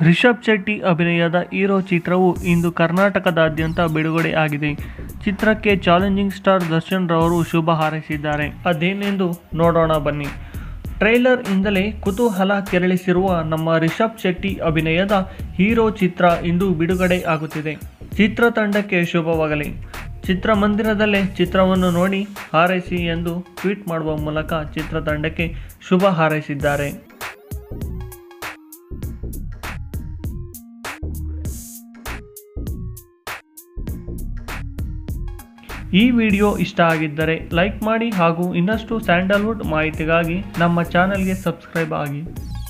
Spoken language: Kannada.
ರಿಷಬ್ ಶೆಟ್ಟಿ ಅಭಿನಯದ ಹೀರೋ ಚಿತ್ರವು ಇಂದು ಕರ್ನಾಟಕದಾದ್ಯಂತ ಬಿಡುಗಡೆ ಆಗಿದೆ ಚಿತ್ರಕ್ಕೆ ಚಾಲೆಂಜಿಂಗ್ ಸ್ಟಾರ್ ದರ್ಶನ್ ರವರು ಶುಭ ಹಾರೈಸಿದ್ದಾರೆ ಅದೇನೆಂದು ನೋಡೋಣ ಬನ್ನಿ ಟ್ರೈಲರ್ ಇಂದಲೇ ಕುತೂಹಲ ಕೆರಳಿಸಿರುವ ನಮ್ಮ ರಿಷಬ್ ಶೆಟ್ಟಿ ಅಭಿನಯದ ಹೀರೋ ಚಿತ್ರ ಇಂದು ಬಿಡುಗಡೆ ಆಗುತ್ತಿದೆ ಚಿತ್ರತಂಡಕ್ಕೆ ಶುಭವಾಗಲಿ ಚಿತ್ರಮಂದಿರದಲ್ಲೇ ಚಿತ್ರವನ್ನು ನೋಡಿ ಹಾರೈಸಿ ಎಂದು ಟ್ವೀಟ್ ಮಾಡುವ ಮೂಲಕ ಚಿತ್ರತಂಡಕ್ಕೆ ಶುಭ ಹಾರೈಸಿದ್ದಾರೆ ಈ ವಿಡಿಯೋ ಇಷ್ಟ ಆಗಿದ್ದರೆ ಲೈಕ್ ಮಾಡಿ ಹಾಗೂ ಇನ್ನಷ್ಟು ಸ್ಯಾಂಡಲ್ವುಡ್ ಮಾಹಿತಿಗಾಗಿ ನಮ್ಮ ಚಾನೆಲ್ಗೆ ಸಬ್ಸ್ಕ್ರೈಬ್ ಆಗಿ